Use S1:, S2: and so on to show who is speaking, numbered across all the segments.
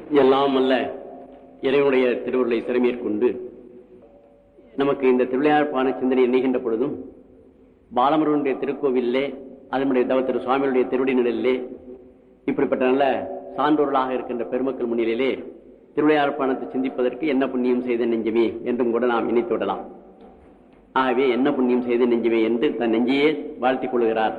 S1: எல்லாம் அல்ல இறைவனுடைய திருவுருளை சிறமேற்கொண்டு நமக்கு இந்த திருவிளையாழ்ப்பான சிந்தனை எண்ணுகின்ற பொழுதும் பாலமருடைய திருக்கோவிலே அதனுடைய தவ திரு சுவாமியுடைய திருவடிநிலையிலே இப்படிப்பட்ட நல்ல சான்றோர்களாக இருக்கின்ற பெருமக்கள் முன்னிலையிலே திருவிளையாழ்ப்பாணத்தை சிந்திப்பதற்கு என்ன புண்ணியம் செய்த நெஞ்சமே என்றும் கூட நாம் இணைத்து விடலாம் ஆகவே என்ன புண்ணியம் செய்த நெஞ்சமே என்று தன் நெஞ்சையே வாழ்த்திக் கொள்கிறார்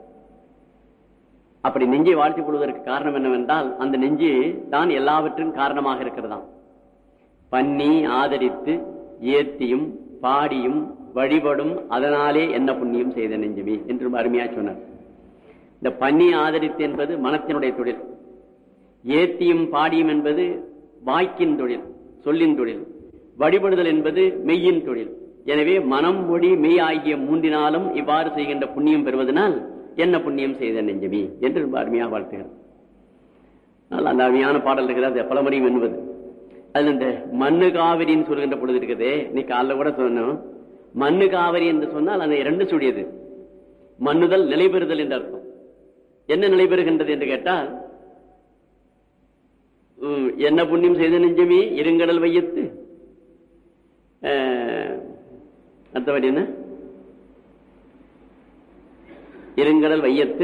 S1: அப்படி நெஞ்சை வாழ்த்திக் கொள்வதற்கு காரணம் என்னவென்றால் அந்த நெஞ்சு தான் எல்லாவற்றும் காரணமாக இருக்கிறதாம் பண்ணி ஆதரித்து ஏத்தியும் பாடியும் வழிபடும் அதனாலே என்ன புண்ணியம் செய்த நெஞ்சமே என்று அருமையா சொன்னார் இந்த பண்ணி ஆதரித்து என்பது மனத்தினுடைய தொழில் ஏத்தியும் பாடியும் என்பது வாய்க்கின் தொழில் சொல்லின் தொழில் வழிபடுதல் என்பது மெய்யின் தொழில் எனவே மனம் மொழி மெய் ஆகிய மூன்றினாலும் இவ்வாறு செய்கின்ற புண்ணியம் பெறுவதனால் என்ன புண்ணியம் செய்த நெஞ்சமே என்று ரொம்ப அருமையாக வாழ்த்துகிறார் ஆனால் அந்த அருமையான பாடல் இருக்கிறது அது பலமுறையும் என்பது அதுல இந்த மண்ணு காவிரின்னு சொல்கின்ற பொழுது இருக்குது நீ காலைல கூட சொன்னோம் மண்ணு காவிரி என்று சொன்னால் அந்த இரண்டு சுடியது மண்ணுதல் நிலைபெறுதல் என்று அர்த்தம் என்ன நிலைபெறுகின்றது என்று கேட்டால் உம், என்ன புண்ணியம் செய்த நெஞ்சமே இருங்கடல் வையத்து அஹ், அடுத்தபடி என்ன இருங்கடல் வையத்து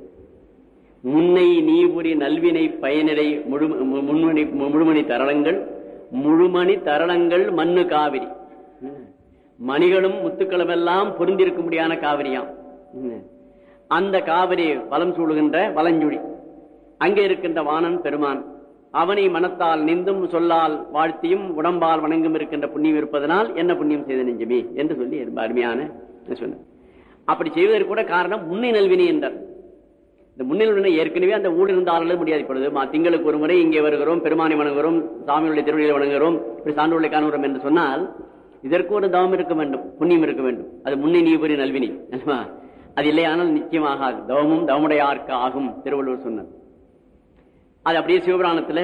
S1: முன்னை நீபுரி நல்வினை பயனிடை முழு முன்மணி முழுமணி தரளங்கள் முழுமணி தரளங்கள் மண்ணு காவிரி மணிகளும் முத்துக்களும் எல்லாம் பொருந்திருக்கும்படியான காவிரியாம் அந்த காவிரி வலம் சூழுகின்ற வலஞ்சுழி அங்கே இருக்கின்ற வாணன் பெருமான் அவனை மனத்தால் நிந்தும் சொல்லால் வாழ்த்தியும் உடம்பால் வணங்கும் இருக்கின்ற புண்ணியம் இருப்பதனால் என்ன புண்ணியம் செய்த நெஞ்சமே என்று சொல்லி ரொம்ப அருமையான சொன்னார் அப்படி செய்வதற்கு கூட காரணம் முன்னை நல்வினை என்றார் இந்த முன்னிலை ஏற்கனவே அந்த ஊழல் இருந்தாலும் முடியாது இப்பொழுது மா- திங்களுக்கு ஒரு முறை இங்கே வருகிறோம் பெருமானை வணங்குகிறோம் சாமியுடைய திருவள்ளியை வணங்குகிறோம் இப்படி சான்றோர்களை காணுகிறோம் என்று சொன்னால் இதற்கு ஒரு தவம் இருக்க வேண்டும் புண்ணியம் இருக்க வேண்டும் அது முன்னை நீபுரி நல்வினை அல்லவா? அது இல்லையானால் நிச்சயமாகாது தவமும் தவமுடையார்க்கு ஆகும் திருவள்ளுவர் சொன்னார் அது அப்படியே சிவபுராணத்துல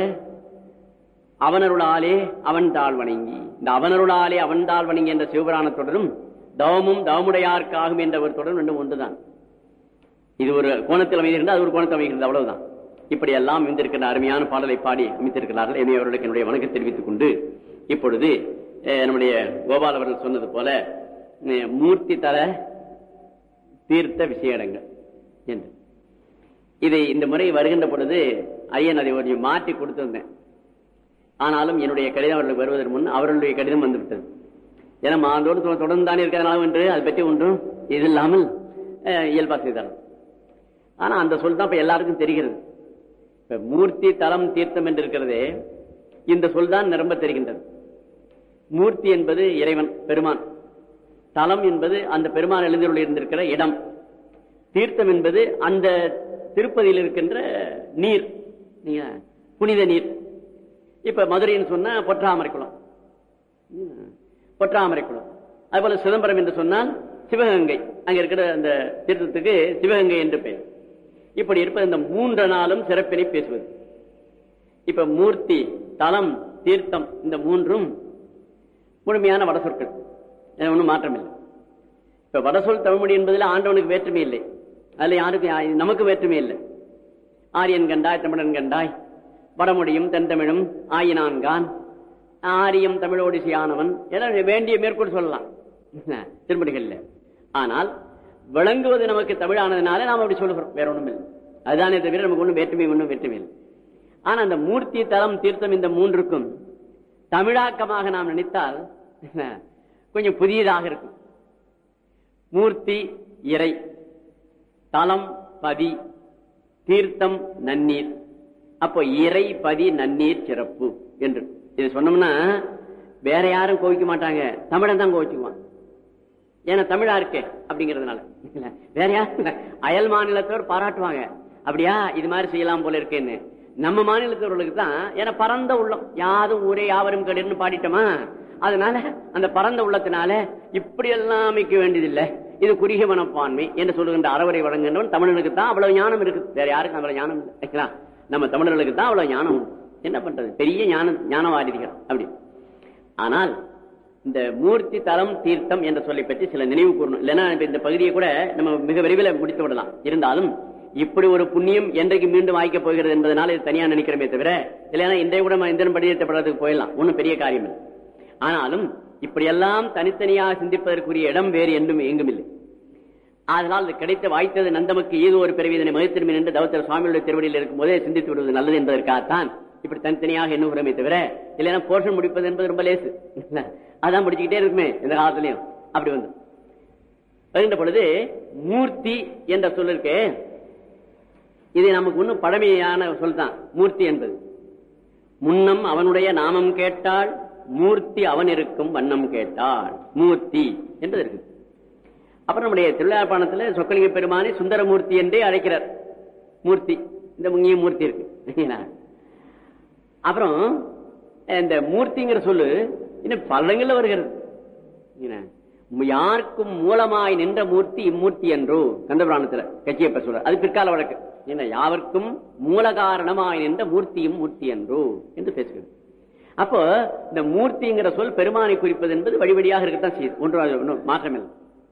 S1: அவனருளாலே அவன் தாழ் வணங்கி இந்த அவனருளாலே அவன் தாழ் வணங்கி என்ற சிவபுராணத்துடனும் தவமும் தவமுடையார்க்காகும் என்ற ஒரு தொடரும் ரெண்டும் ஒன்றுதான் இது ஒரு கோணத்தில் அமைந்திருந்தால் அது ஒரு கோணத்தில் அமைகிறது அவ்வளவுதான் இப்படி எல்லாம் அமைந்திருக்கிற அருமையான பாடலை பாடி அமைத்திருக்கிறார்கள் என்னை அவர்களுக்கு என்னுடைய வணக்கம் தெரிவித்துக் கொண்டு இப்பொழுது அஹ், நம்முடைய கோபால் அவர்கள் சொன்னது போல அஹ், மூர்த்தி தர தீர்த்த விஷயங்கள் என்று இதை இந்த முறை வருகின்ற பொழுது ஐயன் அதை கொஞ்சம் மாற்றி கொடுத்திருந்தேன் ஆனாலும் என்னுடைய கடிதம் அவர்களுக்கு வருவதற்கு முன் அவர்களுடைய கடிதம் வந்துவிட்டது ஏன்னா மாதோடு தொ- தொடர்ந்து தானே இருக்கிறதுனால என்று அதை பற்றி ஒன்றும் இது இல்லாமல் அஹ், இயல்பா செய்தார்கள் ஆனா அந்த சொல் தான் இப்ப எல்லாருக்கும் தெரிகிறது இப்ப மூர்த்தி தலம் தீர்த்தம் என்று இருக்கிறதே இந்த சொல் தான் நிரம்ப தெரிகின்றது மூர்த்தி என்பது இறைவன் பெருமான் தலம் என்பது அந்த பெருமான் எழுந்தருள் இருந்திருக்கிற இடம் தீர்த்தம் என்பது அந்த திருப்பதியில் இருக்கின்ற நீர் நீங்க புனித நீர் இப்ப மதுரைன்னு சொன்னா பொற்றாமரை குளம் ம், பொற்றாமரை குளம் அதுபோல சிதம்பரம் என்று சொன்னால் சிவகங்கை அங்க இருக்கிற அந்த தீர்த்தத்துக்கு சிவகங்கை என்று பெயர் இப்படி இருப்பது இந்த மூன்று நாளும் சிறப்பினை பேசுவது இப்ப மூர்த்தி தலம் தீர்த்தம் இந்த மூன்றும் முழுமையான வட சொற்கள் ஒன்றும் மாற்றம் இல்லை இப்ப வடசொல் தமிழ்மொழி என்பதில் ஆண்டவனுக்கு வேற்றுமை இல்லை அதுல யாருக்கும் யா- நமக்கு வேற்றுமை இல்லை ஆரியன் கண்டாய் தமிழன் கண்டாய் வடமொழியும் தென்தமிழும் ஆயினான்கான் ஆரியம் தமிழோடிசியானவன் எல்லாம் வேண்டிய மேற்கோள் சொல்லலாம் திருமணிகள்ல ஆனால் விளங்குவது நமக்கு தமிழானதுனால நாம் அப்படி சொல்லுகிறோம் வேற ஒண்ணும் இல்லை அதுதானே தவிர நமக்கு ஒன்றும் வேற்றுமை ஒன்றும் வேற்றுமை இல்லை ஆனா அந்த மூர்த்தி தலம் தீர்த்தம் இந்த மூன்றுக்கும் தமிழாக்கமாக நாம் நினைத்தால் கொஞ்சம் புதியதாக இருக்கும் மூர்த்தி இறை தலம் பதி தீர்த்தம் நன்னீர் அப்போ இறை பதி நன்னீர் சிறப்பு என்று இது சொன்னோம்னா வேற யாரும் கோவிக்க மாட்டாங்க தமிழன் தான் கோவிச்சுக்குவான் ஏன்னா தமிழா இருக்கே அப்படிங்கறதுனால இல்ல, வேற யாரும் இல்ல. அயல் மாநிலத்தவர் பாராட்டுவாங்க அப்படியா இது மாதிரி செய்யலாம் போல இருக்கேன்னு நம்ம மாநிலத்தவர்களுக்கு தான் ஏன்னா பரந்த உள்ளம் யாதும் ஊரே யாவரும் கடின்னு பாடிட்டோமா அதனால அந்த பரந்த உள்ளத்தினால இப்படி எல்லாம் அமைக்க வேண்டியதில்லை இது குறுகிய மனப்பான்மை என்று சொல்லுகின்ற அறவரை வழங்குகின்றவன் தமிழனுக்கு தான் அவ்வளவு ஞானம் இருக்கு வேற யாருக்கும் அவ்வளவு ஞானம் இல்லை சரிங்களா? நம்ம தமிழர்களுக்கு தான் அவ்வளவு ஞானம் உண்டு. என்ன பண்றது பெரிய ஞான ஞானவாதிகள் அப்படி ஆனால் இந்த மூர்த்தி தலம் தீர்த்தம் என்ற சொல்லை பற்றி சில நினைவு கூறணும் இல்லைன்னா இப்ப இந்த பகுதியை கூட நம்ம மிக விரைவில் முடித்து விடலாம் இருந்தாலும் இப்படி ஒரு புண்ணியம் என்றைக்கு மீண்டும் வாய்க்கப் போகிறது என்பதனால இது தனியா நினைக்கிறமே தவிர இல்லைன்னா இன்றைய கூட இந்திரன் படியேற்றப்படுறதுக்கு போயிடலாம் ஒன்றும் பெரிய காரியம் இல்லை ஆனாலும் இப்படியெல்லாம் தனித்தனியாக சிந்திப்பதற்குரிய இடம் வேறு என்றும் எங்கும் இல்லை அதனால் இது கிடைத்த வாய்த்தது நந்தமக்கு ஏதோ ஒரு பிறவி இதனை மகிழ்த்திருமே என்று தவத்தர் சுவாமியுடைய திருவடியில் இருக்கும் போதே சிந்தித்து விடுவது நல்லது என்பதற்காகத்தான் இப்படி தனித்தனியாக எண்ணுகிறோமே தவிர இல்லைன்னா போர்ஷன் முடிப்பது என்பது ரொம்ப லேசு அதான் முடிச்சுக்கிட்டே இருக்குமே இந்த காலத்திலையும் அப்படி வந்து வருகின்ற பொழுது மூர்த்தி என்ற சொல் இருக்கு இது நமக்கு இன்னும் பழமையான சொல் தான் மூர்த்தி என்பது முன்னம் அவனுடைய நாமம் கேட்டால் மூர்த்தி அவன் இருக்கும் வண்ணம் கேட்டாள் மூர்த்தி என்பது இருக்கு அப்புறம் நம்முடைய திருவிழாப்பாணத்துல சொக்கலிங்க பெருமானை சுந்தரமூர்த்தி என்றே அழைக்கிறார் மூர்த்தி இந்த முங்கிய மூர்த்தி இருக்கு அப்புறம் இந்த மூர்த்திங்கிற சொல்லு இன்னும் பல இடங்கள்ல வருகிறது என்ன? யாருக்கும் மூலமாய் நின்ற மூர்த்தி இம்மூர்த்தி என்றோ கந்தபுராணத்துல கட்சியப்ப சொல்ற அது பிற்கால வழக்கு என்ன யாவர்க்கும் மூல காரணமாய் நின்ற மூர்த்தியும் மூர்த்தி என்றோ என்று பேசுகிறது அப்போ இந்த மூர்த்திங்கிற சொல் பெருமானை குறிப்பது என்பது வழிவழியாக இருக்கத்தான் செய்யுது ஒன்று ஒன்றும் மாற்றமில்லை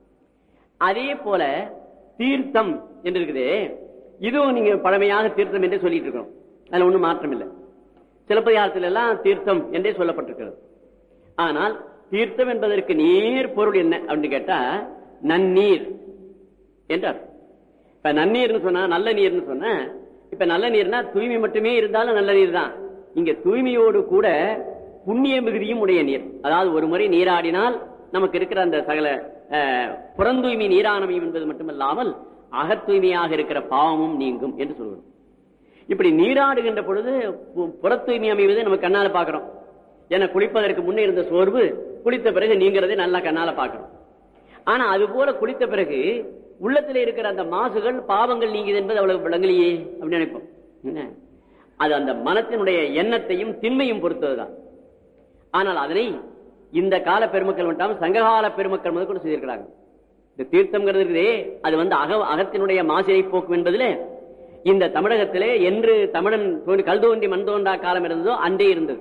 S1: அதே போல தீர்த்தம் என்று இருக்குது இதுவும் நீங்க பழமையாக தீர்த்தம் என்றே சொல்லிட்டு இருக்கோம் அதுல ஒண்ணும் மாற்றம் இல்லை சிலப்பதிகாரத்தில் எல்லாம் தீர்த்தம் என்றே சொல்லப்பட்டிருக்கிறது ஆனால் தீர்த்தம் என்பதற்கு நேர் பொருள் என்ன அப்படின்னு கேட்டா நன்னீர் என்றார் இப்ப நன்னீர்னு சொன்னா நல்ல நீர்னு சொன்னா இப்ப நல்ல நீர்னா தூய்மை மட்டுமே இருந்தாலும் நல்ல நீர் தான் இங்க தூய்மையோடு கூட புண்ணிய மிகுதியும் உடைய நீர் அதாவது ஒரு முறை நீராடினால் நமக்கு இருக்கிற அந்த சகல அஹ், புறந்தூய்மை நீரானமையும் என்பது மட்டுமல்லாமல் அகத்தூய்மையாக இருக்கிற பாவமும் நீங்கும் என்று சொல்கிறோம் இப்படி நீராடுகின்ற பொழுது பு- புறத் தூய்மை அமைவதை நம்ம கண்ணால பாக்குறோம் ஏன்னா குளிப்பதற்கு முன்னே இருந்த சோர்வு குளித்த பிறகு நீங்கிறதை நல்லா கண்ணால பாக்குறோம் ஆனா அது போல குளித்த பிறகு உள்ளத்துல இருக்கிற அந்த மாசுகள் பாவங்கள் நீங்குது என்பது அவ்வளவு விளங்கலையே அப்படின்னு நினைப்போம் என்ன அது அந்த மனத்தினுடைய எண்ணத்தையும் திண்மையும் பொறுத்ததுதான் ஆனால் அதனை இந்த கால பெருமக்கள் மட்டும் சங்ககால பெருமக்கள் முதல் கூட செய்திருக்கிறாங்க இந்த தீர்த்தம்ங்கிறது இருக்குதே அது வந்து அக அகத்தினுடைய மாசினை போக்கும் என்பதிலே இந்த தமிழகத்திலே என்று தமிழன் தோன்றி கல் தோன்றி மண் தோன்றா காலம் இருந்ததோ அன்றே இருந்தது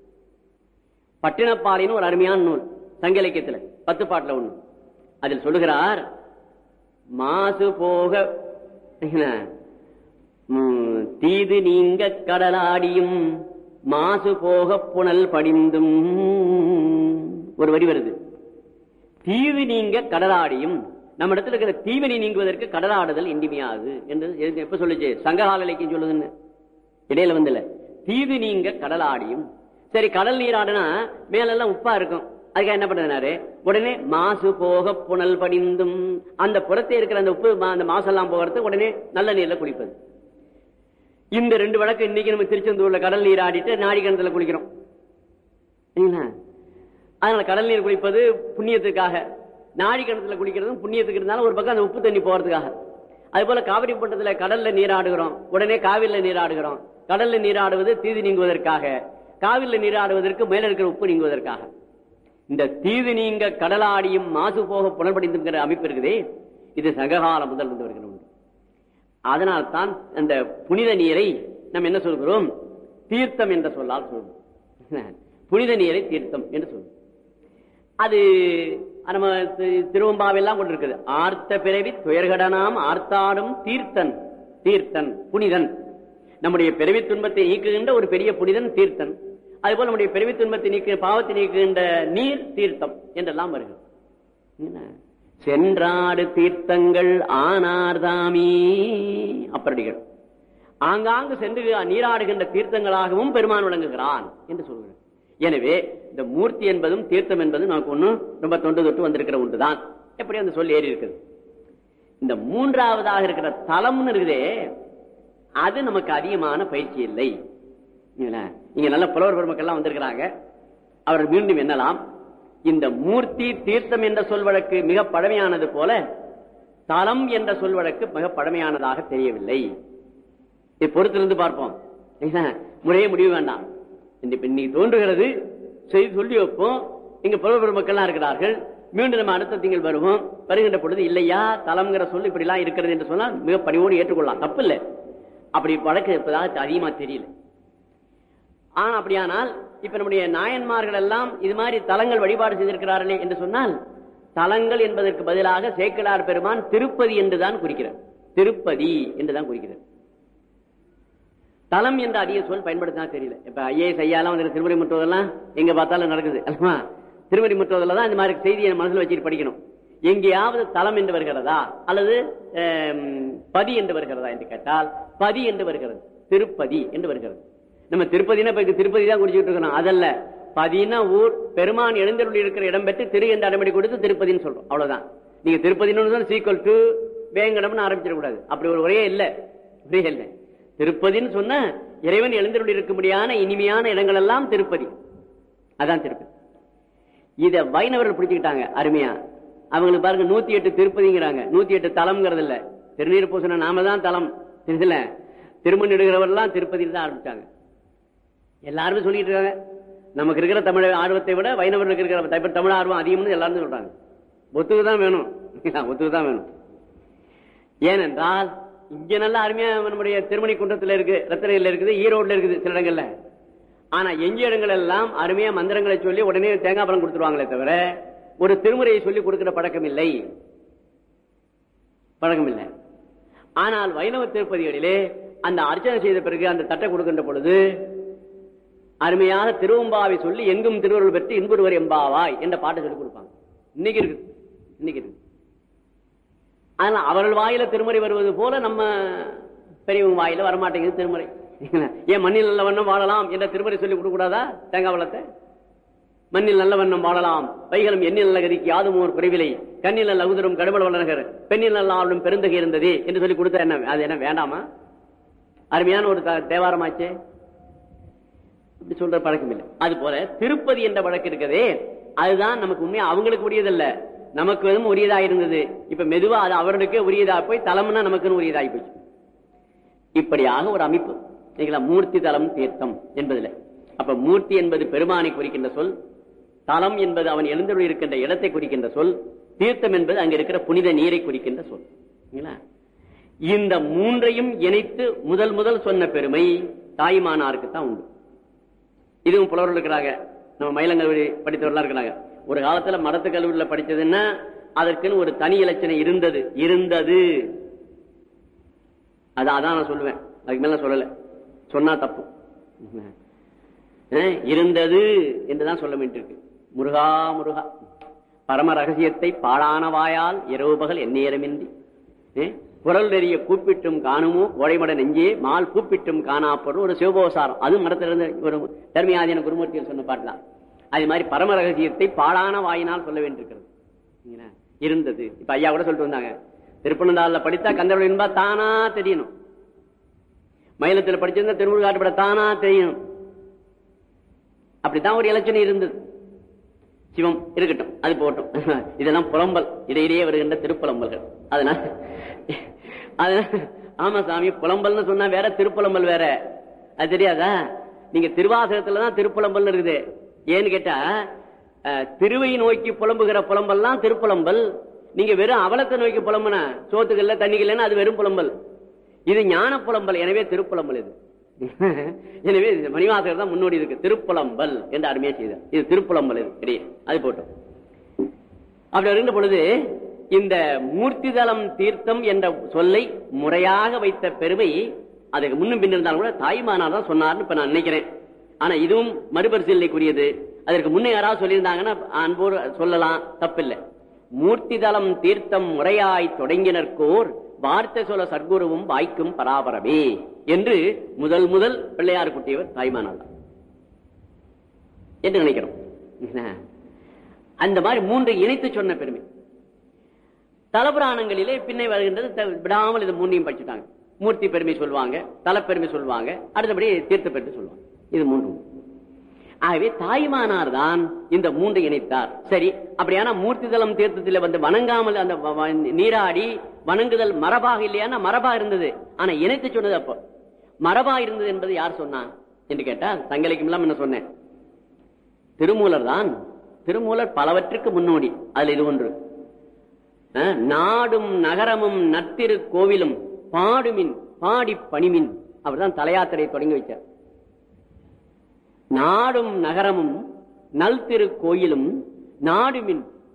S1: பட்டினப்பாலின்னு ஒரு அருமையான நூல் சங்க இலக்கியத்துல பத்து பாட்டுல ஒண்ணு அதில் சொல்லுகிறார் மாசு போக என்ன, ம், தீது நீங்க கடலாடியும் மாசு போக புனல் படிந்தும் ஒரு வரி வருது தீவு நீங்க கடலாடியும் நம்ம இடத்துல இருக்கிற தீவினை நீங்குவதற்கு கடலாடுதல் இன்றிமையாது என்று எது- எப்ப சொல்லுச்சு சங்ககால இலக்கியம் சொல்லுதுன்னு இடையில வந்துல தீவு நீங்க கடலாடியும் சரி கடல் நீராடுனா மேலெல்லாம் உப்பா இருக்கும் அதுக்காக என்ன பண்றதுனாரு உடனே மாசு போக புனல் படிந்தும் அந்த புறத்தே இருக்கிற அந்த உப்பு மா- அந்த மாசெல்லாம் போகிறது உடனே நல்ல நீர்ல குளிப்பது இந்த ரெண்டு வழக்கு இன்னைக்கு நம்ம திருச்செந்தூர்ல கடல் நீர் ஆடிட்டு நாடி கிணத்துல குளிக்கிறோம் சரிங்களா? அதனால கடல் நீர் குளிப்பது புண்ணியத்துக்காக நாடி கிணத்துல குளிக்கிறதும் புண்ணியத்துக்கு இருந்தாலும் ஒரு பக்கம் அந்த உப்பு தண்ணி போறதுக்காக அது போல காவிரி பட்டத்துல கடல்ல நீராடுகிறோம் உடனே காவிரில நீராடுகிறோம் கடல்ல நீராடுவது தீது நீங்குவதற்காக காவிரில நீராடுவதற்கு மேல இருக்கிற உப்பு நீங்குவதற்காக இந்த தீது நீங்க கடலாடியும் மாசு போக புனர்படிந்துங்கிற அமைப்பு இருக்குதே இது சங்ககாலம் முதல் வந்து வருகிற ஒன்று அதனால் தான் அந்த புனித நீரை நம்ம என்ன சொல்கிறோம் தீர்த்தம் என்ற சொல்லால் சொல்றோம் புனித நீரை தீர்த்தம் என்று சொல்றோம் அது நம்ம தி- திருவம்பாவெல்லாம் கொண்டு இருக்குது ஆர்த்த பிறவி துயர்கடனாம் ஆர்த்தாடும் தீர்த்தன் தீர்த்தன் புனிதன் நம்முடைய பிறவி துன்பத்தை நீக்குகின்ற ஒரு பெரிய புனிதன் தீர்த்தன் அதுபோல் நம்முடைய பிறவி துன்பத்தை நீக்கு பாவத்தை நீக்குகின்ற நீர் தீர்த்தம் என்றெல்லாம் வருகிறது என்ன? சென்றாடு தீர்த்தங்கள் ஆனார்தாமே அப்படிகள் ஆங்காங்கு சென்று நீராடுகின்ற தீர்த்தங்களாகவும் பெருமான் விளங்குகிறான் என்று சொல்கிறார் எனவே இந்த மூர்த்தி என்பதும் தீர்த்தம் என்பதும் நமக்கு ஒண்ணும் ரொம்ப தொண்டு தொட்டு வந்திருக்கிற ஒன்றுதான் எப்படி அந்த சொல் ஏறி இருக்குது இந்த மூன்றாவதாக இருக்கிற தலம்னு இருக்குதே அது நமக்கு அதிகமான பயிற்சி இல்லை இல்லைங்களா? இங்க நல்ல புலவர் பெருமக்கள்லாம் வந்திருக்கிறாங்க அவர் மீண்டும் எண்ணலாம் இந்த மூர்த்தி தீர்த்தம் என்ற சொல் வழக்கு மிக பழமையானது போல தலம் என்ற சொல் வழக்கு மிக பழமையானதாக தெரியவில்லை இதை பொறுத்திருந்து பார்ப்போம் சரிங்களா? முறையே முடிவு வேண்டாம் இந்த இப்ப இன்னைக்கு தோன்றுகிறது செய்து சொல்லி வைப்போம் இங்க புலவர் பெருமக்கள்லாம் இருக்கிறார்கள் மீண்டும் நம்ம அடுத்த திங்கள் வருவோம் வருகின்ற பொழுது இல்லையா தலம்ங்கிற சொல் இப்படி எல்லாம் இருக்கிறது என்று சொன்னால் மிக பணிவோடு ஏற்றுக்கொள்ளலாம் தப்பு இல்லை அப்படி வழக்கு இப்பதாக அதிகமா தெரியல ஆனா அப்படியானால் இப்ப நம்முடைய நாயன்மார்கள் எல்லாம் இது மாதிரி தலங்கள் வழிபாடு செய்திருக்கிறார்களே என்று சொன்னால் தலங்கள் என்பதற்கு பதிலாக சேக்கிழார் பெருமான் திருப்பதி என்றுதான் குறிக்கிறார் திருப்பதி என்றுதான் குறிக்கிறது தலம் என்ற அதிக சொல் பயன்படுத்தினா தெரியல இப்ப ஐஏஎஸ் ஐயாலாம் வந்து திருமறை முற்றுவதெல்லாம் எங்க பார்த்தாலும் நடக்குது அல்லவா திருமறை முற்றுவதில் தான் இந்த மாதிரி செய்தியை மனசுல வச்சுட்டு படிக்கணும் எங்கேயாவது தலம் என்று வருகிறதா அல்லது ஆம், பதி என்று வருகிறதா என்று கேட்டால் பதி என்று வருகிறது திருப்பதி என்று வருகிறது நம்ம திருப்பதினா இப்ப இங்க திருப்பதி தான் குறிச்சுட்டு இருக்கணும் அதல்ல பதினா ஊர் பெருமான் எழுந்தருள் இருக்கிற இடம் பெற்று திரு என்று அடைமொழி கொடுத்து திருப்பதின்னு சொல்றோம் அவ்வளவுதான் நீங்க திருப்பதினு சீக்வல் டு வேங்கடம்னு ஆரம்பிச்சிடக்கூடாது அப்படி ஒரு ஒரே இல்ல ஒரே இல்லை திருப்பதின்னு சொன்ன இறைவன் எழுந்தருள் இருக்கும்படியான இனிமையான இடங்கள் எல்லாம் திருப்பதி அதான் திருப்பதி இத வைணவர்கள் பிடிச்சுக்கிட்டாங்க அருமையா அவங்களுக்கு பாருங்க நூத்தி எட்டு திருப்பதிங்கிறாங்க நூத்தி எட்டு தலம்ங்கிறது இல்ல திருநீர் பூசண நாம தான் தலம் தெரியல திருமண் இடுகிறவரெல்லாம் திருப்பதியில் தான் ஆரம்பிச்சாங்க எல்லாருமே சொல்லிட்டு இருக்காங்க நமக்கு இருக்கிற தமிழ் ஆர்வத்தை விட வைணவர்களுக்கு இருக்கிற தமிழ் தமிழ் ஆர்வம் அதிகம்னு எல்லாரும் சொல்றாங்க ஒத்துக்கு தான் வேணும் ஒத்துக்கு தான் வேணும் ஏனென்றால் இங்க நல்ல அருமையா நம்முடைய திருமணி குன்றத்துல இருக்கு ரத்தனையில இருக்குது ஈரோட்ல இருக்குது சில இடங்கள்ல ஆனா எஞ்சிய இடங்கள் எல்லாம் அருமையா மந்திரங்களை சொல்லி உடனே தேங்காய் பழம் கொடுத்துருவாங்களே தவிர ஒரு திருமுறையை சொல்லி கொடுக்கிற பழக்கம் இல்லை பழக்கம் இல்லை ஆனால் வைணவ திருப்பதிகளிலே அந்த அர்ச்சனை செய்த பிறகு அந்த தட்டை கொடுக்கின்ற பொழுது அருமையாக திருவம்பாவை சொல்லி எங்கும் திருவருள் பெற்று இன்புருவர் எம்பாவாய் என்ற பாட்டை சொல்லி கொடுப்பாங்க இன்னைக்கு இருக்கு இன்னைக்கு இருக்கு அதனால அவர்கள் வாயில திருமுறை வருவது போல நம்ம பெரியவங்க வாயில வரமாட்டேங்குது திருமுறை ஏன் மண்ணில் நல்ல வண்ணம் வாழலாம் என்ற திருமுறை சொல்லி கொடுக்க கூடாதா தேங்காய் வளத்தை மண்ணில் நல்ல வண்ணம் வாழலாம் வைகளும் எண்ணில் நல்ல கதிக்கு யாதும் ஓர் குறைவிலை கண்ணில் நல்ல உதிரும் கடுமல வளர்நகர் பெண்ணில் நல்ல ஆளும் பெருந்தகை இருந்தது என்று சொல்லி கொடுத்தா என்ன அது என்ன வேண்டாமா அருமையான ஒரு த- தேவாரமாச்சே இப்படி சொல்ற பழக்கம் இல்லை அது போல திருப்பதி என்ற வழக்கு இருக்கதே அதுதான் நமக்கு உண்மையா அவங்களுக்கு உரியதல்ல நமக்கு வந்து உரியதா இருந்தது இப்ப மெதுவா அது அவர்களுக்கு உரியதா போய் தலம்னா நமக்குன்னு உரியதாகி போச்சு இப்படியாக ஒரு அமைப்பு சரிங்களா மூர்த்தி தலம் தீர்த்தம் என்பதுல அப்ப மூர்த்தி என்பது பெருமானை குறிக்கின்ற சொல் தலம் என்பது அவன் எழுந்தருள் இருக்கின்ற இடத்தை குறிக்கின்ற சொல் தீர்த்தம் என்பது அங்க இருக்கிற புனித நீரை குறிக்கின்ற சொல் சரிங்களா? இந்த மூன்றையும் இணைத்து முதல் முதல் சொன்ன பெருமை தாய்மானாருக்கு தான் உண்டு இதுவும் புலவர்கள் இருக்கிறாங்க நம்ம மயிலங்கல்வி படித்தவர்களா இருக்கிறாங்க ஒரு காலத்துல மடத்து கல்லூரியில படிச்சதுன்னா அதற்குன்னு ஒரு தனி இலச்சனை இருந்தது இருந்தது அது அதான் நான் சொல்லுவேன் அதுக்கு மேல நான் சொல்லல சொன்னா தப்பு அஹ், இருந்தது என்றுதான் சொல்ல வேண்டியிருக்கு முருகா முருகா பரம ரகசியத்தை பாழான வாயால் இரவு பகல் எந்நேரமின்றி அஹ், குரல் நெறிய கூப்பிட்டும் காணுமோ ஓடைமட நெஞ்சே மால் கூப்பிட்டும் காணாப்படும் ஒரு சிவபோசாரம் அது மரத்திலிருந்து ஒரு தர்மியாதீன குருமூர்த்தியில் சொன்ன பாட்டலாம் அது மாதிரி பரம ரகசியத்தை பாழான வாயினால் சொல்ல வேண்டியிருக்கிறது சரிங்களா? இருந்தது இப்ப ஐயா கூட சொல்லிட்டு வந்தாங்க திருப்பனந்தாள்ல படித்தா கந்தவள் என்பா தானா தெரியணும் மயிலத்தில் படிச்சிருந்தா திருமுருகாட்டுப்பட தானா தெரியணும் அப்படித்தான் ஒரு இலச்சனை இருந்தது சிவம் இருக்கட்டும் அது போகட்டும் இதெல்லாம் புலம்பல் இடையிலேயே வருகின்ற திருப்புலம்பல்கள் அதனால அதனால ஆமா சாமி புலம்பல்னு சொன்னா வேற திருப்புலம்பல் வேற அது தெரியாதா நீங்க திருவாசகத்துல தான் திருப்புலம்பல் இருக்குது ஏன்னு கேட்டா அஹ், திருவை நோக்கி புலம்புகிற புலம்பல்லாம் திருப்புலம்பல் நீங்க வெறும் அவலத்தை நோக்கி புலம்புனா சோத்துக்கல்ல தண்ணிக்கல்லன்னு அது வெறும் புலம்பல் இது ஞான புலம்பல் எனவே திருப்புலம்பல் இது எனவே இது மணிவாசகர் தான் முன்னோடி இருக்கு திருப்புலம்பல் என்று அருமையா செய்தார் இது திருப்புலம்பல் இது இடையே அது போட்டோம் அப்படி இருந்த பொழுது இந்த மூர்த்திதலம் தீர்த்தம் என்ற சொல்லை முறையாக வைத்த பெருமை அதுக்கு முன்னும் பின் இருந்தாலும் கூட தாய்மானார் தான் சொன்னார்னு இப்ப நான் நினைக்கிறேன் ஆனா இதுவும் மறுபரிசீலனைக்குரியது அதற்கு முன்னே யாராவது சொல்லியிருந்தாங்கன்னா அன்போடு சொல்லலாம் தப்பில்லை மூர்த்திதலம் தீர்த்தம் முறையாய் தொடங்கினர்கோர் வார்த்தை சொல்ல சர்க்குருவும் வாய்க்கும் பராபரமே என்று முதல் முதல் பிள்ளையார் குட்டியவர் தாய்மானார் தான் என்று நினைக்கிறோம் என்ன? அந்த மாதிரி மூன்று இணைத்து சொன்ன பெருமை தலபுராணங்களிலே பின்னை வருகின்றது த- விடாமல் இது மூன்றையும் படிச்சுட்டாங்க மூர்த்தி பெருமை சொல்லுவாங்க தலப்பெருமை சொல்லுவாங்க அடுத்தபடி தீர்த்த பெருமை சொல்லுவாங்க இது மூன்று ஆகவே தாய்மானார் தான் இந்த மூன்று இணைத்தார் சரி அப்படியான மூர்த்திதலம் தீர்த்தத்தில் வந்து வணங்காமல் அந்த வ- வ- நீராடி வணங்குதல் மரபாக இல்லையானா மரபா இருந்தது ஆனா இணைத்து சொன்னது அப்போ மரபா இருந்தது என்பது யார் சொன்னா என்று கேட்டால் தங்கலைக்கும் இல்லாம என்ன சொன்னேன் திருமூலர் தான் திருமூலர் பலவற்றுக்கு முன்னோடி அதுல இது ஒன்று அஹ், நாடும் நகரமும் நத்திரு கோவிலும் பாடுமின் பாடி பணிமின் அவர்தான் தலையாத்திரை தொடங்கி வைச்சார் நாடும் நகரமும் நல் திரு கோயிலும் நாடுமின்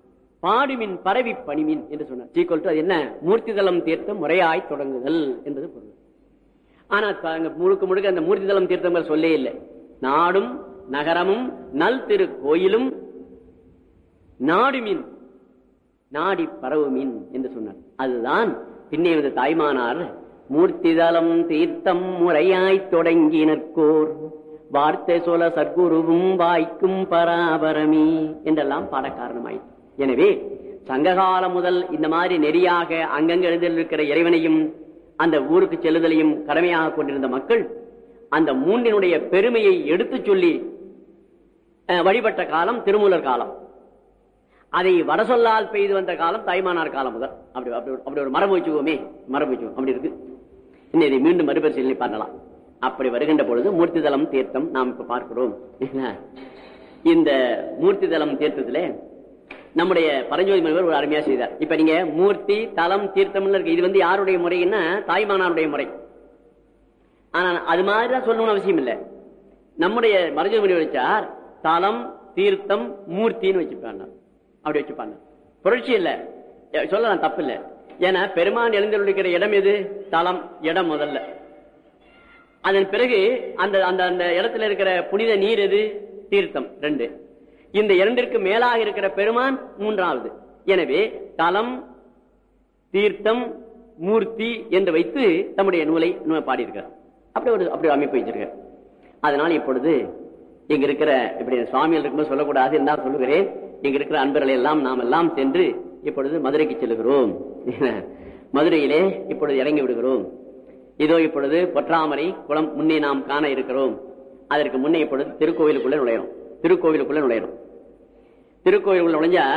S1: பாடுமின் பரவி பணிமின் என்று சொன்னார் சீக்கொல் அது என்ன மூர்த்திதளம் தீர்த்தம் முறையாய் தொடங்குதல் என்பது பொருள் ஆனா அங்க முழுக்க முழுக்க அந்த மூர்த்திதளம் தீர்த்தம் சொல்லே இல்லை நாடும் நகரமும் நல் திரு கோயிலும் நாடுமின் நாடி பரவுமின் என்று சொன்னார் அதுதான் பின்னே வந்து தாய்மானார் மூர்த்திதளம் தீர்த்தம் முறையாய் தொடங்கினர்கோர் வார்த்தை சொல சர்க்குருவும் வாய்க்கும் பராபரமி என்றெல்லாம் பாட காரணமாயிற்று எனவே சங்ககாலம் முதல் இந்த மாதிரி நெறியாக அங்கங்க எழுந்திருக்கிற இறைவனையும் அந்த ஊருக்கு செல்லுதலையும் கடமையாக கொண்டிருந்த மக்கள் அந்த மூன்றினுடைய பெருமையை எடுத்துச் சொல்லி வழிபட்ட காலம் திருமூலர் காலம் அதை வட சொல்லால் பெய்து வந்த காலம் தாய்மானார் காலம் முதல் அப்படி அப்படி ஒரு மரபு வச்சுக்கோமே மரபு வச்சுக்கோ அப்படி இருக்கு இன்னும் இதை மீண்டும் மறுபரிசீலனை பண்ணலாம் அப்படி வருகின்ற பொழுது மூர்த்திதளம் தீர்த்தம் நாம் இப்ப பார்க்கிறோம் இந்த மூர்த்திதளம் தீர்த்தத்துல நம்முடைய பரஞ்சோதி மனிதர் ஒரு அருமையா செய்தார் இப்ப நீங்க மூர்த்தி தலம் தீர்த்தம் இருக்கு இது வந்து யாருடைய முறைன்னா தாய்மானாருடைய முறை ஆனா அது மாதிரிதான் சொல்லணும்னு அவசியம் இல்லை நம்முடைய மரஞ்சோதி மனிதர் வச்சார் தலம் தீர்த்தம் மூர்த்தின்னு வச்சுப்பாங்க அப்படி வச்சுப்பாங்க புரட்சி இல்ல சொல்லலாம் தப்பு இல்ல ஏன்னா பெருமான் எழுந்திருக்கிற இடம் எது தலம் இடம் முதல்ல அதன் பிறகு அந்த அந்த அந்த இடத்துல இருக்கிற புனித நீர் எது தீர்த்தம் ரெண்டு இந்த இரண்டிற்கு மேலாக இருக்கிற பெருமான் மூன்றாவது எனவே தலம் தீர்த்தம் மூர்த்தி என்று வைத்து தம்முடைய நூலை பாடியிருக்கிறார் அப்படி ஒரு அப்படி அமைப்பு வச்சிருக்கார் அதனால் இப்பொழுது இங்க இருக்கிற இப்படி சுவாமிகள் இருக்கும்போது சொல்லக்கூடாது என்ன சொல்லுகிறேன் இங்க இருக்கிற அன்பர்களை எல்லாம் நாம் எல்லாம் சென்று இப்பொழுது மதுரைக்கு செல்லுகிறோம் மதுரையிலே இப்பொழுது இறங்கி விடுகிறோம் இதோ இப்பொழுது பொற்றாமரை குளம் முன்னே நாம் காண இருக்கிறோம் அதற்கு முன்னே இப்பொழுது திருக்கோவிலுக்குள்ள நுழையணும் திருக்கோவிலுக்குள்ள நுழையணும் திருக்கோவிலுக்குள்ள நுழைஞ்சா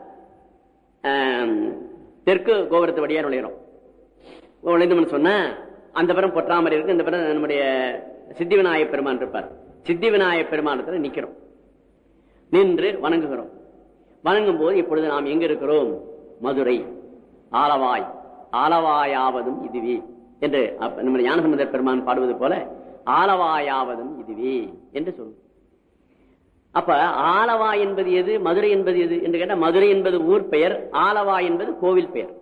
S1: தெற்கு கோபுரத்து வழியா நுழையிறோம் நுழைந்தோம்னு சொன்னா அந்த புறம் பொற்றாமரை இருக்கு இந்த புறம் நம்முடைய சித்தி விநாயக பெருமான் இருப்பார் சித்தி விநாயக பெருமானத்துல நிக்கிறோம் நின்று வணங்குகிறோம் வணங்கும் போது இப்பொழுது நாம் எங்க இருக்கிறோம் மதுரை ஆலவாய் ஆலவாயாவதும் இதுவே என்று நம்ம ஞானசம்பந்த பெருமான் பாடுவது போல ஆலவாயாவதும் இதுவே என்று சொல்லும் அப்ப ஆலவா என்பது எது மதுரை என்பது எது என்று கேட்டா மதுரை என்பது ஊர் பெயர் ஆலவா என்பது கோவில் பெயர்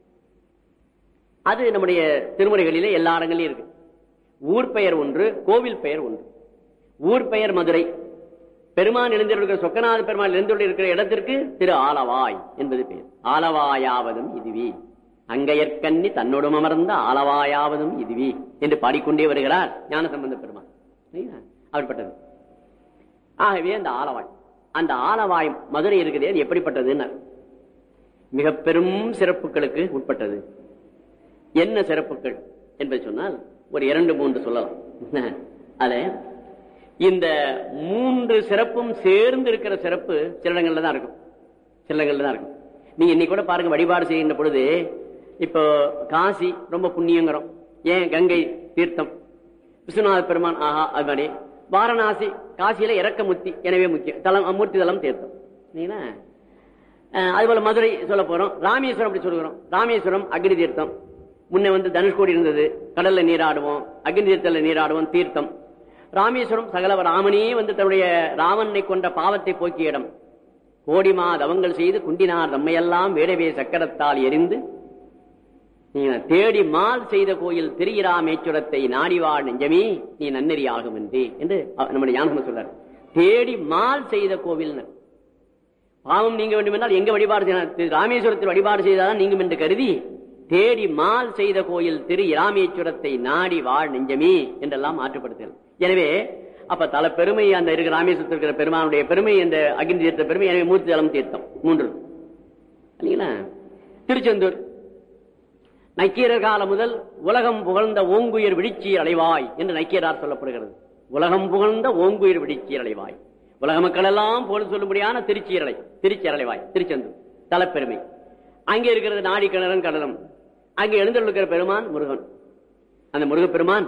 S1: அது நம்முடைய திருமுறைகளிலே எல்லா இடங்களிலும் இருக்கு ஊர் பெயர் ஒன்று கோவில் பெயர் ஒன்று ஊர் பெயர் மதுரை பெருமான் எழுந்திருக்கிற சொக்கநாத பெருமான் எழுந்திருக்கிற இடத்திற்கு திரு ஆலவாய் என்பது பெயர் ஆலவாயாவதும் இதுவே அங்கையற்கண்ணி தன்னோடும் அமர்ந்த ஆலவாயாவதும் இதுவே என்று பாடிக்கொண்டே வருகிறார் ஞான சம்பந்த பெருமான் அப்படிப்பட்டது ஆகவே அந்த ஆலவாய் அந்த ஆலவாய் மதுரை இருக்குதே அது எப்படிப்பட்டதுன்னு மிக பெரும் சிறப்புகளுக்கு உட்பட்டது என்ன சிறப்புகள் என்பதை சொன்னால் ஒரு இரண்டு மூன்று சொல்லலாம் அத இந்த மூன்று சிறப்பும் சேர்ந்து இருக்கிற சிறப்பு சில இடங்கள்ல தான் இருக்கும் சில இடங்கள்ல தான் இருக்கும் நீங்க இன்னைக்கு கூட பாருங்க வழிபாடு செய்கின்ற பொழுது இப்போ காசி ரொம்ப புண்ணியங்கிறோம் ஏன் கங்கை தீர்த்தம் விஸ்வநாத பெருமான் ஆஹா அது மாதிரி வாரணாசி காசியில இறக்க முத்தி எனவே முக்கியம் தலம் மூர்த்தி தலம் தீர்த்தம் சரிங்களா அதுபோல மதுரை சொல்ல போறோம் ராமேஸ்வரம் அப்படி சொல்லுகிறோம் ராமேஸ்வரம் அக்னி தீர்த்தம் முன்ன வந்து தனுஷ்கோடி இருந்தது கடல்ல நீராடுவோம் அக்னி தீர்த்தல நீராடுவோம் தீர்த்தம் ராமேஸ்வரம் சகல ராமனே வந்து தன்னுடைய ராவனை கொண்ட பாவத்தை போக்கிய இடம் கோடிமா தவங்கள் செய்து குண்டினார் நம்மையெல்லாம் வேடவே சக்கரத்தால் எரிந்து தேடி மால் செய்த கோயில் திரியிராமேச்சுரத்தை நாடிவாழ் நெஞ்சமே நீ நன்னெறி ஆகும் என்றே என்று நம்முடைய ஞானசம் சொல்றார் தேடி மால் செய்த கோவில் பாவம் நீங்க வேண்டும் என்றால் எங்க வழிபாடு செய்யலாம் ராமேஸ்வரத்தில் வழிபாடு செய்தாதான் நீங்கும் என்று கருதி தேடி மால் செய்த கோயில் திரு இராமேஸ்வரத்தை நாடி வாழ் நெஞ்சமே என்றெல்லாம் மாற்றுப்படுத்தல் எனவே அப்ப தல பெருமை அந்த இருக்கிற ராமேஸ்வரத்தில் இருக்கிற பெருமானுடைய பெருமை அந்த அக்னி தீர்த்த பெருமை எனவே மூர்த்தி தலம் தீர்த்தம் மூன்று இல்லைங்களா திருச்செந்தூர் நக்கீரர் காலம் முதல் உலகம் புகழ்ந்த ஓங்குயிர் விழிச்சீர் அலைவாய் என்று நக்கீரார் சொல்லப்படுகிறது உலகம் புகழ்ந்த ஓங்குயிர் விழிச்சீர் அலைவாய் உலக மக்கள் எல்லாம் போல சொல்லும்படியான திருச்சீரலை திருச்சீரலைவாய் திருச்செந்தூர் தலப்பெருமை அங்கே இருக்கிறது நாடி கிணறன் கடலம் அங்கே எழுந்திருக்கிற பெருமான் முருகன் அந்த முருகப்பெருமான்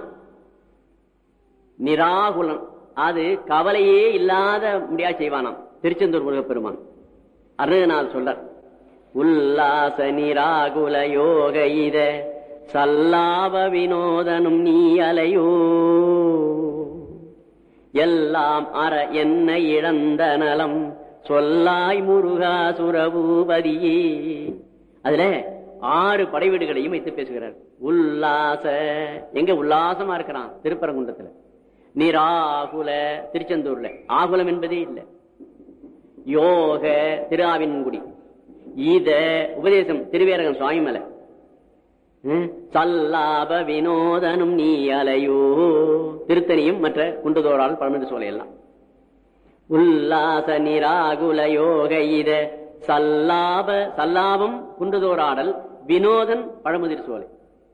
S1: நிராகுலன் அது கவலையே இல்லாத முடியா செய்வானாம் திருச்செந்தூர் முருகப்பெருமான் அருணநாள் சொல்றார் உல்லாச நிராகுல யோக இத சல்லாப வினோதனும் நீ அலையோ எல்லாம் அற என்ன இழந்த நலம் சொல்லாய் முருகா சுரபூபதியே அதுல ஆறு படை வீடுகளையும் வைத்து பேசுகிறார் உல்லாச எங்க உல்லாசமா இருக்கிறான் திருப்பரங்குன்றத்துல நிராகுல திருச்செந்தூர்ல ஆகுலம் என்பதே இல்லை யோக திருஆவின்குடி ஈத உபதேசம் திருவேரகம் சுவாமி மலை ம், சல்லாப வினோதனும் நீ அலையோ திருத்தணியும் மற்ற குண்டுதோறால் பழமென்று சோலை எல்லாம் உல்லாச நிராகுல யோக இத சல்லாப சல்லாபம் குண்டுதோறாடல் வினோதன் பழமுதிர் சோலை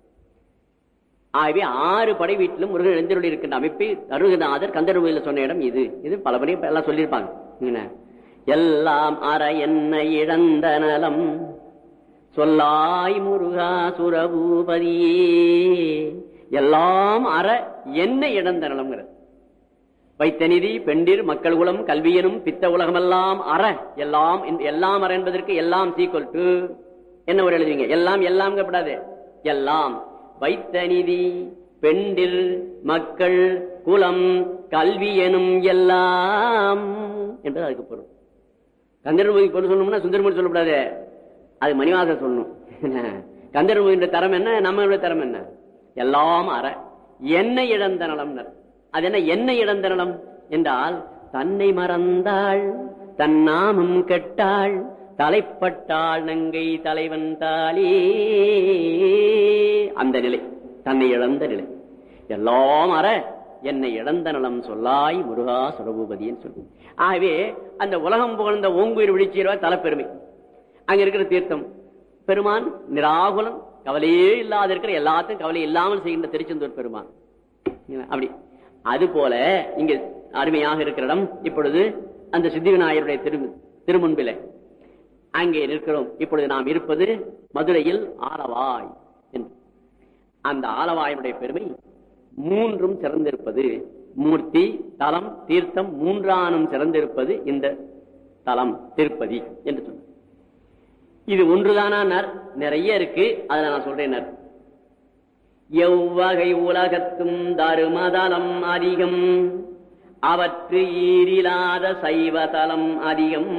S1: ஆகவே ஆறு படை வீட்டிலும் முருகன் எழுந்தருளி இருக்கின்ற அமைப்பை அருகநாதர் கந்தர்வையில் சொன்ன இடம் இது இது பல படி எல்லாம் சொல்லியிருப்பாங்க என்ன? எல்லாம் அற என்ன இழந்த நலம் சொல்லாய் முருகா சுரபூபதியே எல்லாம் அற என்ன இழந்த நலம்ங்கிற வைத்த நிதி பெண்டிர் மக்கள் குலம் கல்வியனும் பித்த உலகமெல்லாம் அற எல்லாம் இந்த- எல்லாம் அற என்பதற்கு எல்லாம் சீக்வல் டு என்ன ஒரு எழுதுவீங்க எல்லாம் எல்லாம் கூடாது எல்லாம் வைத்த நிதி பெண்டிர் மக்கள் குலம் கல்வி எனும் எல்லாம் என்பது அதுக்கு பொருள் கந்தர்மொழி பொருள் சொல்லணும்னா சுந்தரமொழி சொல்லக்கூடாது அது மணிவாசர் சொல்லணும் கந்தர்மொழியின் தரம் என்ன நம்மளுடைய தரம் என்ன எல்லாம் அற என்ன இழந்த நலம்னர் அது என்ன என்ன இழந்த நலம் என்றால் தன்னை மறந்தாள் தன் நாமம் கெட்டாள் தலைப்பட்டாள் நங்கை தலைவன் தாளே அந்த நிலை தன்னை இழந்த நிலை எல்லாம் அற என்னை இழந்த நலம் சொல்லாய் முருகா சுரபூபதின்னு சொல்லு ஆகவே அந்த உலகம் புகழ்ந்த ஓங்குயிர் விழிச்சீரவா தலைப்பெருமை அங்க இருக்கிற தீர்த்தம் பெருமான் நிராகுலம் கவலையே இல்லாத இருக்கிற எல்லாத்தையும் கவலை இல்லாமல் செய்கின்ற திருச்செந்தூர் பெருமான் அப்படி அது போல இங்க அருமையாக இருக்கிற இடம் இப்பொழுது அந்த சித்தி விநாயகருடைய திரு திருமுன்பில அங்கே நிற்கிறோம் இப்பொழுது நாம் இருப்பது மதுரையில் ஆலவாய் என்று அந்த ஆலவாயுடைய பெருமை மூன்றும் சிறந்திருப்பது மூர்த்தி தலம் தீர்த்தம் மூன்றானும் சிறந்திருப்பது இந்த தலம் திருப்பதி என்று சொன்ன இது ஒன்றுதானா நர் நிறைய இருக்கு அதுல நான் சொல்றேன் நர் எவ்வகை உலகத்தும் தருமதலம் அதிகம் அவற்று ஈரிலாத சைவதலம் அதிகம்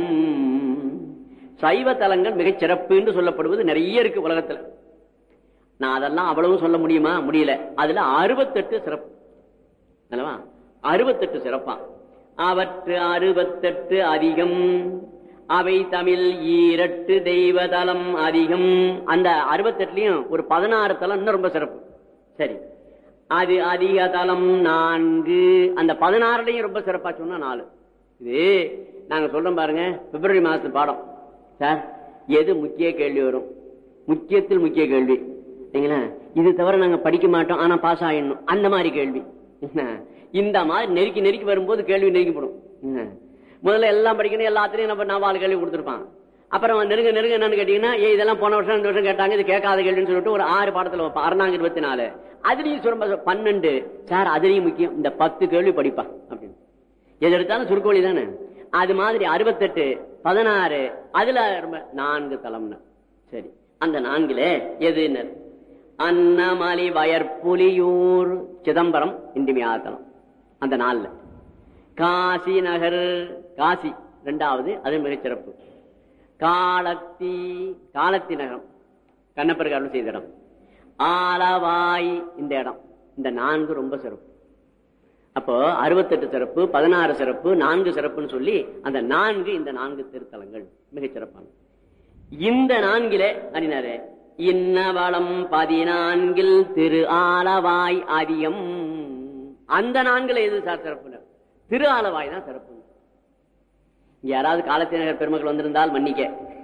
S1: சைவ தலங்கள் மிகச் சிறப்பு என்று சொல்லப்படுவது நிறைய இருக்கு உலகத்துல நான் அதெல்லாம் அவ்வளவு சொல்ல முடியுமா முடியல அதுல அறுபத்தெட்டு சிறப்பு அல்லவா அறுபத்தெட்டு சிறப்பா அவற்று அறுபத்தெட்டு அதிகம் அவை தமிழ் ஈரட்டு தெய்வதலம் அதிகம் அந்த அறுபத்தெட்டுலயும் ஒரு பதினாறு தலம் இன்னும் ரொம்ப சிறப்பு சரி அது அதிக தலம் நான்கு அந்த பதினாறுலயும் ரொம்ப சிறப்பா சொன்னா நாலு இது நாங்க சொல்றோம் பாருங்க பிப்ரவரி மாசத்து பாடம் சார் எது முக்கிய கேள்வி வரும் முக்கியத்தில் முக்கிய கேள்வி சரிங்களா இது தவிர நாங்க படிக்க மாட்டோம் ஆனா பாஸ் ஆயிடணும் அந்த மாதிரி கேள்வி என்ன? இந்த மாதிரி நெருக்கி நெருக்கி வரும்போது கேள்வி நெருக்கிப்படும் என்ன? முதல்ல எல்லாம் படிக்கணும் எல்லாத்துலயும் நம்ம நாலு கேள்வி கொடுத்துருப்பான் அப்புறம் நெருங்க நெருங்க என்னன்னு கேட்டீங்கன்னா ஏ இதெல்லாம் போன வருஷம் இந்த வருஷம் கேட்டாங்க இது கேட்காத கேள்வின்னு சொல்லிட்டு ஒரு ஆறு பாடத்துல வைப்பான் அறுநாங்க இருபத்தி நாலு அதுலயும் சுரம்ப பன்னெண்டு சார் அதுலயும் முக்கியம் இந்த பத்து கேள்வி படிப்பா அப்படின்னு எது எடுத்தாலும் சுருக்கோழி தானே அது மாதிரி அறுபத்தெட்டு பதினாறு அதுல ரொம்ப நான்கு தலம்னு சரி அந்த நான்குல எதுன்னு அன்னமலி வயற்புலியூர் சிதம்பரம் இன்றிமையாதலம் அந்த நாள்ல காசி நகர் காசி ரெண்டாவது அது மிகச்சிறப்பு காலத்தி காலத்தி நகரம் கண்ணப்பருக்கு அருள் செய்த இடம் ஆலவாய் இந்த இடம் இந்த நான்கு ரொம்ப சிறப்பு அப்போ அறுபத்தெட்டு சிறப்பு பதினாறு சிறப்பு நான்கு சிறப்புன்னு சொல்லி அந்த நான்கு இந்த நான்கு திருத்தலங்கள் மிகச் சிறப்பான இந்த நான்கிலே அறிஞரே இன்னவளம் பதினான்கில் திரு ஆலவாய் அதிகம் அந்த நான்குல எது சார் சிறப்பு திரு ஆலவாய் தான் சிறப்பு இங்க யாராவது காலத்தி நகர் பெருமக்கள் வந்திருந்தால் மன்னிக்க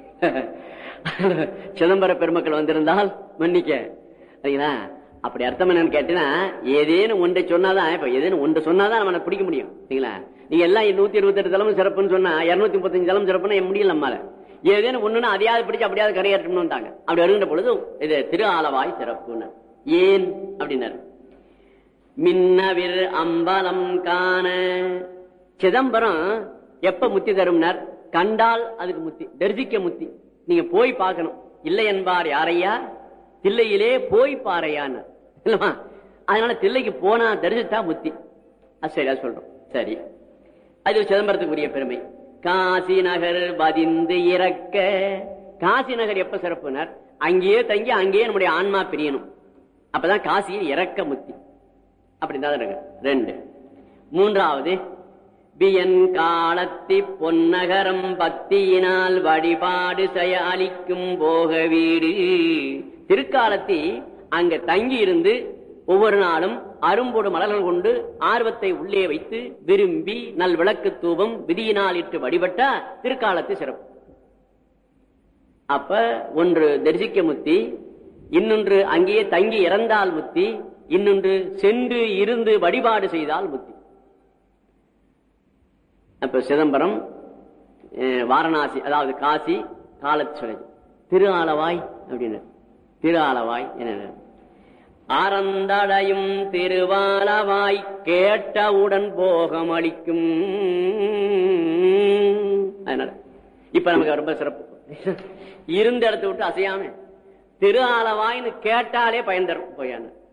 S1: சிதம்பர பெருமக்கள் வந்திருந்தால் மன்னிக்க சரிங்களா அப்படி அர்த்தம் என்னன்னு கேட்டீங்கன்னா ஏதேனும் ஒன்றை சொன்னாதான் இப்ப ஏதேனும் ஒன்று சொன்னாதான் நம்மளை பிடிக்க முடியும் சரிங்களா நீங்க எல்லாம் நூத்தி இருபத்தி எட்டு தளமும் சிறப்புன்னு சொன்னா இருநூத்தி முப்பத்தஞ்சு தளம் சிறப்புன்னு முடியல நம்மால ஏதேனும் ஒண்ணுன்னா அதையாவது பிடிச்சு அப்படியாவது கரையேற்றணும்ட்டாங்க அப்படி வருகின்ற பொழுது இது திரு ஆலவாய் சிறப்புன்னு ஏன் அப்படின்னாரு மின்னவிர் அம்பலம் காண சிதம்பரம் எப்ப முத்தி தரும்னார் கண்டால் அதுக்கு முத்தி தரிசிக்க முத்தி நீங்க போய் பார்க்கணும் இல்லை என்பார் யாரையா தில்லையிலே போய் பாறையான்னார் இல்லமா அதனால தில்லைக்கு போனா தரிசித்தா முத்தி அது சரி அது சொல்றோம் சரி அது சிதம்பரத்துக்குரிய பெருமை காசி நகர் பதிந்து இறக்க காசி நகர் எப்ப சிறப்புனர் அங்கேயே தங்கி அங்கேயே நம்முடைய ஆன்மா பிரியணும் அப்பதான் காசியில் இறக்க முத்தி அப்படிதான் இருக்கு ரெண்டு மூன்றாவது பியன் காலத்தி பொன்னகரம் பக்தியினால் வழிபாடு செய்ய அளிக்கும் போக வீடு திருக்காலத்தி அங்க தங்கி இருந்து ஒவ்வொரு நாளும் அரும்போடு மலர்கள் கொண்டு ஆர்வத்தை உள்ளே வைத்து விரும்பி நல் விளக்கு தூபம் விதியினால் இட்டு வழிபட்டா திருக்காலத்து சிறப்பு அப்ப ஒன்று தரிசிக்க முத்தி இன்னொன்று அங்கேயே தங்கி இறந்தால் முத்தி இன்னொன்று சென்று இருந்து வழிபாடு செய்தால் முத்தி அப்ப சிதம்பரம் அஹ், வாரணாசி அதாவது காசி காலத்து சுழி திரு ஆலவாய் அப்படின்னு திரு ஆலவாய் என்ன ஆரந்தடையும் திருவாலவாய் கேட்டவுடன் போகம் அளிக்கும் அதனால இப்ப நமக்கு ரொம்ப சிறப்பு இருந்த இடத்தை விட்டு அசையாம திரு ஆலவாய்னு கேட்டாலே பயன் தரும் போயான்னு